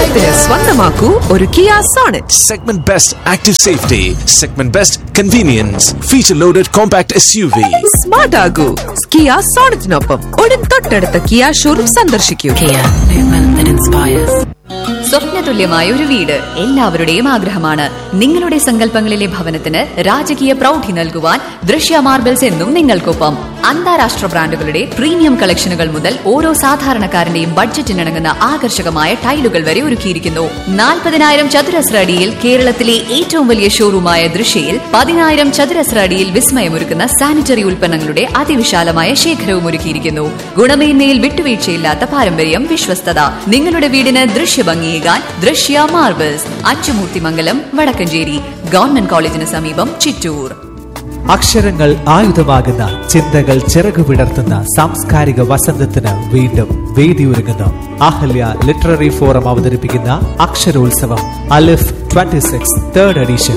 ഓണത്തിന് സ്വന്തമാക്കൂ ഒരു Kia Sonet Segment Best Active Safety, Segment Best Convenience, Feature Loaded Compact SUV. Smart ആകൂ Kia സോണറ്റിനൊപ്പം ഉടൻ തൊട്ടടുത്ത കിയ ഷോറൂം സന്ദർശിക്കൂ Kia, movement that inspires. സ്വപ്നതുല്യമായ ഒരു വീട് എല്ലാവരുടെയും ആഗ്രഹമാണ് നിങ്ങളുടെ സങ്കല്പങ്ങളിലെ ഭവനത്തിന് രാജകീയ പ്രൗഢി നൽകുവാൻ ദൃശ്യ മാർബിൾസ് എന്നും നിങ്ങൾക്കൊപ്പം അന്താരാഷ്ട്ര ബ്രാൻഡുകളുടെ പ്രീമിയം കളക്ഷനുകൾ മുതൽ ഓരോ സാധാരണക്കാരന്റെയും ബഡ്ജറ്റിനിണങ്ങുന്ന ആകർഷകമായ ടൈലുകൾ വരെ ഒരുക്കിയിരിക്കുന്നു നാൽപ്പതിനായിരം ചതുരശ്ര അടിയിൽ കേരളത്തിലെ ഏറ്റവും വലിയ ഷോറൂമായ ദൃശ്യയിൽ പതിനായിരം ചതുരശ്ര അടിയിൽ വിസ്മയമൊരുക്കുന്ന സാനിറ്ററി ഉൽപ്പന്നങ്ങളുടെ അതിവിശാലമായ ശേഖരവും ഒരുക്കിയിരിക്കുന്നു ഗുണമേന്മയിൽ വിട്ടുവീഴ്ചയില്ലാത്ത പാരമ്പര്യം വിശ്വസ്തത നിങ്ങളുടെ വീടിന് ദൃശ്യഭംഗിയേകാൻ ദൃശ്യ മാർബിൾസ് അച്ചുമൂർത്തിമംഗലം വടക്കഞ്ചേരി ഗവൺമെന്റ് കോളേജിന് സമീപം ചിറ്റൂർ അക്ഷരങ്ങൾ ആയുധമാകുന്ന ചിന്തകൾ ചിറകു വിടർത്തുന്ന സാംസ്കാരിക വസന്തത്തിന് വീണ്ടും വേദിയൊരുങ്ങുന്നു അഹല്യ ലിറ്റററി ഫോറം അവതരിപ്പിക്കുന്ന അക്ഷരോത്സവം Alif 26 six third edition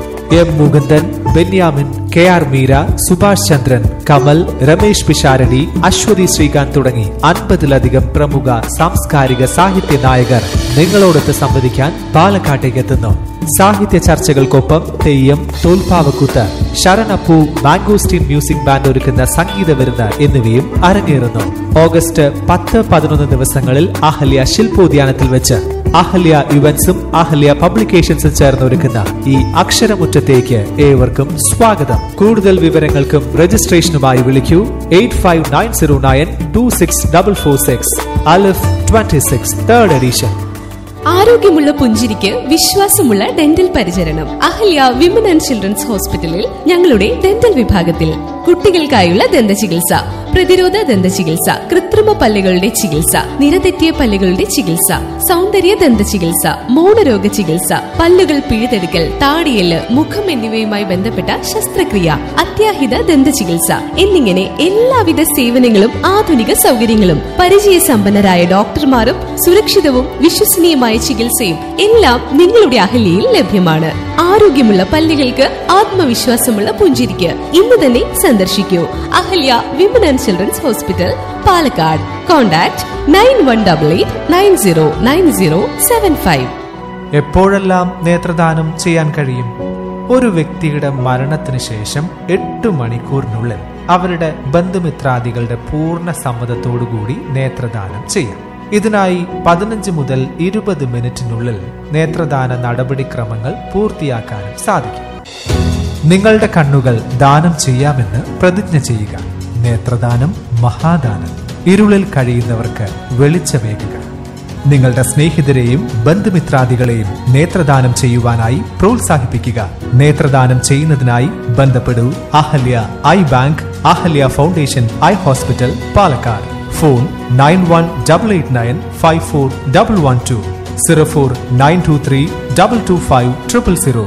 M Mukundan Benyamin K R Meera Subhash Chandran Kamal Ramesh Pisharody Aswathy Sreekanth തുടങ്ങി അൻപതിലധികം പ്രമുഖ സാംസ്കാരിക സാഹിത്യ നായകർ നിങ്ങളോടൊത്ത് സംവദിക്കാൻ പാലക്കാട്ടേക്ക് എത്തുന്നു സാഹിത്യ ചർച്ചകൾക്കൊപ്പം തെയ്യം തോൽപ്പാവക്കൂത്ത് ശരണപ്പൂ മാംഗോസ്റ്റീൻ മ്യൂസിക് ബാൻഡ് ഒരുക്കുന്ന സംഗീത വിരുന്ന് എന്നിവയും അരങ്ങേറുന്നു ഓഗസ്റ്റ് പത്ത് പതിനൊന്ന് ദിവസങ്ങളിൽ അഹല്യ ശില്പോദ്യാനത്തിൽ വെച്ച് അഹല്യ ഇവന്റ്സും അഹല്യ പബ്ലിക്കേഷൻസും ചേർന്ന് ഒരുക്കുന്ന ഈ അക്ഷരമുറ്റത്തേക്ക് ഏവർക്കും സ്വാഗതം കൂടുതൽ വിവരങ്ങൾക്കും രജിസ്ട്രേഷനുമായി വിളിക്കൂ eight five nine zero nine two six double four six അലിഫ് ട്വന്റി സിക്സ് തേർഡ് എഡീഷൻ ആരോഗ്യമുള്ള പുഞ്ചിരിക്ക് വിശ്വാസമുള്ള ഡെന്റൽ പരിചരണം അഹല്യ വിമൻ ആൻഡ് ചിൽഡ്രൻസ് ഹോസ്പിറ്റലിൽ ഞങ്ങളുടെ ഡെന്റൽ വിഭാഗത്തിൽ കുട്ടികൾക്കായുള്ള ദന്ത ചികിത്സ പ്രതിരോധ ദന്ത ചികിത്സ കൃത്രിമ പല്ലുകളുടെ ചികിത്സ നിരതെറ്റിയ പല്ലുകളുടെ ചികിത്സ സൗന്ദര്യ ദന്ത ചികിത്സ മൗനരോഗ ചികിത്സ പല്ലുകൾ പിഴുതെടുക്കൽ താടിയല് മുഖം എന്നിവയുമായി ബന്ധപ്പെട്ട ശസ്ത്രക്രിയ അത്യാഹിത ദന്ത ചികിത്സ എന്നിങ്ങനെ എല്ലാവിധ സേവനങ്ങളും ആധുനിക സൗകര്യങ്ങളും പരിചയസമ്പന്നരായ ഡോക്ടർമാരും സുരക്ഷിതവും വിശ്വസനീയമായ ചികിത്സയും എല്ലാം നിങ്ങളുടെ അഹല്യയിൽ ലഭ്യമാണ് ആരോഗ്യമുള്ള പല്ലുകൾക്ക് ആത്മവിശ്വാസമുള്ള പുഞ്ചിരിക്ക് ഇന്ന് തന്നെ സന്ദർശിക്കൂ Ahalya women and children's hospital Palakkad contact nine one double eight nine zero nine zero seven five എപ്പോഴെല്ലാം നേത്രദാനം ചെയ്യാൻ കഴിയും ഒരു വ്യക്തിയുടെ മരണത്തിന് ശേഷം എട്ട് മണിക്കൂറിനുള്ളിൽ അവരുടെ ബന്ധുമിത്രാദികളുടെ പൂർണ്ണ സമ്മതത്തോടുകൂടി നേത്രദാനം ചെയ്യാം ഇതിനായി പതിനഞ്ച് മുതൽ ഇരുപത് മിനിറ്റിനുള്ളിൽ നേത്രദാന നടപടിക്രമങ്ങൾ പൂർത്തിയാക്കാനും സാധിക്കും നിങ്ങളുടെ കണ്ണുകൾ ദാനം ചെയ്യാമെന്ന് പ്രതിജ്ഞ ചെയ്യുക നേത്രദാനം മഹാദാനം ഇരുളിൽ കഴിയുന്നവർക്ക് വെളിച്ചമേകുക നിങ്ങളുടെ സ്നേഹിതരെയും ബന്ധുമിത്രാദികളെയും നേത്രദാനം ചെയ്യുവാനായി പ്രോത്സാഹിപ്പിക്കുക നേത്രദാനം ചെയ്യുന്നതിനായി ബന്ധപ്പെടൂ Ahalya eye bank Ahalya foundation eye hospital Palakkad phone nine one double eight nine five four double one two zero four nine two three double two five triple zero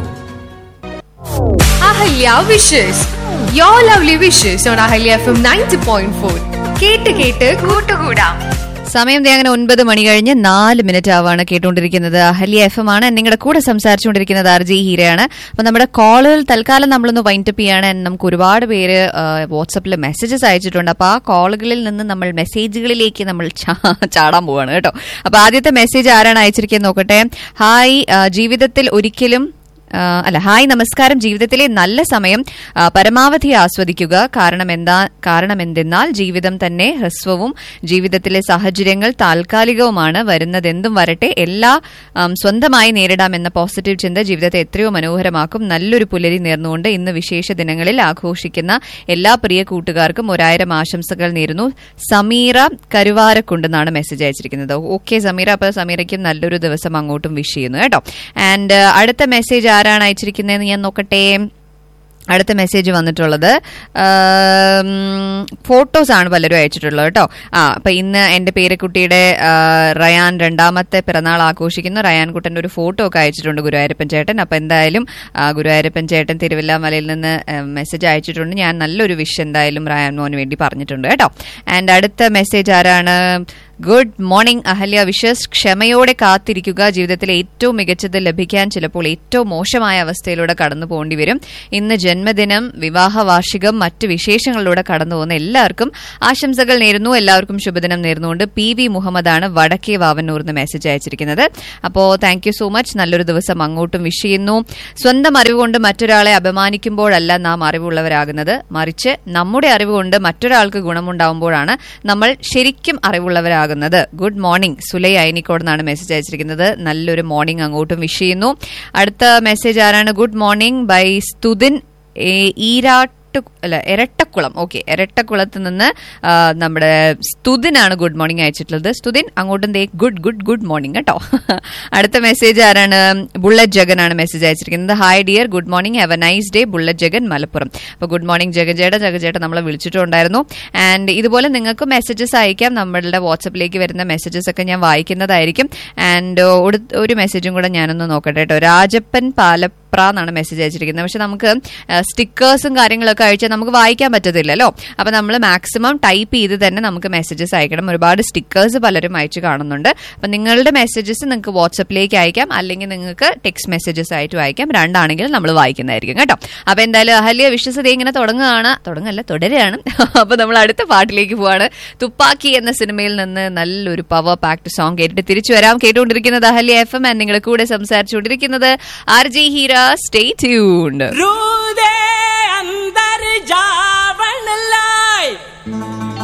Ahalya wishes you lovely wishes on Ahalya F M ninety point four കേട്ട് കേട്ട് കൂട്ടുകൂടാം സമയം ദേ അങ്ങനെ ഒൻപത് മണി കഴിഞ്ഞ് നാല് minute ആവാണ് കേട്ടുകൊണ്ടിരിക്കുന്നത് Ahalya F M ആണ് നിങ്ങളുടെ കൂടെ സംസാരിച്ചുകൊണ്ടിരിക്കുന്നത് ആർ ജി ഹീരയാണ് അപ്പൊ നമ്മുടെ കോളുകൾ തൽക്കാലം നമ്മളൊന്ന് വൈൻഡപ്പ് ചെയ്യാണ് And നമുക്ക് ഒരുപാട് പേര് വാട്സപ്പിൽ മെസ്സേജസ് അയച്ചിട്ടുണ്ട് അപ്പൊ ആ കോളുകളിൽ നിന്ന് നമ്മൾ മെസ്സേജുകളിലേക്ക് നമ്മൾ ചാ- ചാടാൻ പോവാണ് കേട്ടോ അപ്പൊ ആദ്യത്തെ മെസ്സേജ് ആരാണ് അയച്ചിരിക്കുന്നത് നോക്കട്ടെ ഹായ് ആ, ജീവിതത്തിൽ ഒരിക്കലും ആ, അല്ല ഹായ് നമസ്കാരം ജീവിതത്തിലെ നല്ല സമയം ആ, പരമാവധി ആസ്വദിക്കുക കാരണം എന്താ കാരണം എന്തെന്നാൽ ജീവിതം തന്നെ ഹ്രസ്വവും ജീവിതത്തിലെ സാഹചര്യങ്ങൾ താൽക്കാലികവുമാണ് വരുന്നതെന്തും വരട്ടെ എല്ലാ ആം, സ്വന്തമായി നേരിടാമെന്ന പോസിറ്റീവ് ചിന്ത ജീവിതത്തെ എത്രയോ മനോഹരമാക്കും നല്ലൊരു പുലരി നേർന്നുകൊണ്ട് ഇന്ന് വിശേഷ ദിനങ്ങളിൽ ആഘോഷിക്കുന്ന എല്ലാ പ്രിയ കൂട്ടുകാർക്കും ഒരായിരം ആശംസകൾ നേരുന്നു സമീറ കരുവാരക്കുണ്ടെന്നാണ് മെസ്സേജ് അയച്ചിരിക്കുന്നത് ഓക്കെ സമീറ അപ്പൊ സമീറയ്ക്കും നല്ലൊരു ദിവസം അങ്ങോട്ടും വിഷ് ചെയ്യുന്നു കേട്ടോ ആൻഡ് അടുത്ത മെസ്സേജ് ആരാണ് അയച്ചിരിക്കുന്നതെന്ന് ഞാൻ നോക്കട്ടെ അടുത്ത മെസ്സേജ് വന്നിട്ടുള്ളത് ഫോട്ടോസ് ആണ് പലരും അയച്ചിട്ടുള്ളത് കേട്ടോ ആ അപ്പൊ ഇന്ന് എന്റെ പേരക്കുട്ടിയുടെ ആ, റയാൻ രണ്ടാമത്തെ പിറന്നാൾ ആഘോഷിക്കുന്നു റയാൻ കുട്ടന്റെ ഒരു ഫോട്ടോ ഒക്കെ അയച്ചിട്ടുണ്ട് ഗുരുവായൂരപ്പൻ ചേട്ടൻ അപ്പൊ എന്തായാലും ആ, ഗുരുവായൂരപ്പൻ ചേട്ടൻ തിരുവല്ലാമലയിൽ നിന്ന് മെസ്സേജ് അയച്ചിട്ടുണ്ട് ഞാൻ നല്ലൊരു വിഷ് എന്തായാലും റയാൻ മോന് വേണ്ടി പറഞ്ഞിട്ടുണ്ട് കേട്ടോ ആൻഡ് അടുത്ത മെസ്സേജ് ആരാണ് ഗുഡ് മോർണിംഗ് അഹല്യ വിഷസ് ക്ഷമയോടെ കാത്തിരിക്കുക ജീവിതത്തിലെ ഏറ്റവും മികച്ചത് ലഭിക്കാൻ ചിലപ്പോൾ ഏറ്റവും മോശമായ അവസ്ഥയിലൂടെ കടന്നു പോകേണ്ടി വരും ഇന്ന് ജന്മദിനം വിവാഹ വാർഷികം മറ്റ് വിശേഷങ്ങളിലൂടെ കടന്നു പോകുന്ന എല്ലാവർക്കും ആശംസകൾ നേരുന്നു എല്ലാവർക്കും ശുഭദിനം നേർന്നുകൊണ്ട് പി വി മുഹമ്മദാണ് വടക്കേ വാവന്നൂർന്ന് മെസ്സേജ് അയച്ചിരിക്കുന്നത് അപ്പോ താങ്ക് യു സോ മച്ച് നല്ലൊരു ദിവസം അങ്ങോട്ടും വിഷ് ചെയ്യുന്നു സ്വന്തം അറിവ് കൊണ്ട് മറ്റൊരാളെ അപമാനിക്കുമ്പോഴല്ല നാം അറിവുള്ളവരാകുന്നത് മറിച്ച് നമ്മുടെ അറിവ് കൊണ്ട് മറ്റൊരാൾക്ക് ഗുണമുണ്ടാവുമ്പോഴാണ് നമ്മൾ ശരിക്കും അറിവുള്ളവരാകുന്നത് ഗുഡ് മോർണിംഗ് സുലൈ അയനിക്കോട് നിന്നാണ് മെസ്സേജ് അയച്ചിരിക്കുന്നത് നല്ലൊരു മോർണിംഗ് അങ്ങോട്ടും വിഷ് ചെയ്യുന്നു അടുത്ത മെസ്സേജ് ആരാണ് ഗുഡ് മോർണിംഗ് ബൈ സ്തുതിൻ ഏ, ഈരാട്ട് അല്ല എരട്ടക്കുളം ഓക്കെ എരട്ടക്കുളത്ത് നിന്ന് ആ, നമ്മുടെ സ്തുതിനാണ് ഗുഡ് മോർണിംഗ് അയച്ചിട്ടുള്ളത് സ്തുതിൻ അങ്ങോട്ടും ദേ ഗുഡ് ഗുഡ് ഗുഡ് മോർണിംഗ് കേട്ടോ അടുത്ത മെസ്സേജ് ആരാണ് ബുള്ളറ്റ് ജഗനാണ് മെസ്സേജ് അയച്ചിരിക്കുന്നത് hi dear good morning have a nice day bullet Jagan Malappuram അപ്പോൾ ഗുഡ് മോർണിംഗ് ജഗൻ ചേട്ടൻ ജഗൻ ചേട്ടൻ നമ്മളെ വിളിച്ചിട്ടുണ്ടായിരുന്നു ആൻഡ് ഇതുപോലെ നിങ്ങൾക്ക് മെസ്സേജസ് അയക്കാം നമ്മളുടെ വാട്സപ്പിലേക്ക് വരുന്ന മെസ്സേജസ് ഒക്കെ ഞാൻ വായിക്കുന്നതായിരിക്കും ആൻഡ് ഒരു മെസ്സേജും കൂടെ ഞാനൊന്ന് നോക്കട്ടെ കേട്ടോ രാജപ്പൻ പാലപ്ര എന്നാണ് മെസ്സേജ് അയച്ചിരിക്കുന്നത് പക്ഷെ നമുക്ക് സ്റ്റിക്കേഴ്സും കാര്യങ്ങളൊക്കെ അയച്ചാൽ നമുക്ക് വായിക്കാൻ പറ്റത്തില്ലല്ലോ അപ്പൊ നമ്മൾ മാക്സിമം ടൈപ്പ് ചെയ്ത് തന്നെ നമുക്ക് മെസ്സേജസ് അയക്കണം ഒരുപാട് സ്റ്റിക്കേഴ്സ് പലരും അയച്ചു കാണുന്നുണ്ട് അപ്പൊ നിങ്ങളുടെ മെസ്സേജസ് നിങ്ങൾക്ക് വാട്സപ്പിലേക്ക് അയക്കാം അല്ലെങ്കിൽ നിങ്ങൾക്ക് ടെക്സ്റ്റ് മെസ്സേജസ് ആയിട്ട് അയക്കാം രണ്ടാണെങ്കിലും നമ്മൾ വായിക്കുന്നതായിരിക്കും കേട്ടോ അപ്പൊ എന്തായാലും അഹല്യ വിശ്വസത ഇങ്ങനെ തുടങ്ങുകയാണ് തുടങ്ങല്ല തുടരുകയാണ് അപ്പൊ നമ്മൾ അടുത്ത പാട്ടിലേക്ക് പോവാണ് തുപ്പാക്കി എന്ന സിനിമയിൽ നിന്ന് നല്ലൊരു പവർ പാക്ട് സോങ് കേട്ടിട്ട് തിരിച്ചു വരാം കേട്ടുകൊണ്ടിരിക്കുന്നത് അഹല്യ എഫ് എം നിങ്ങളുടെ കൂടെ സംസാരിച്ചുകൊണ്ടിരിക്കുന്നത് R J Heera stay tuned रूदे अंदर जा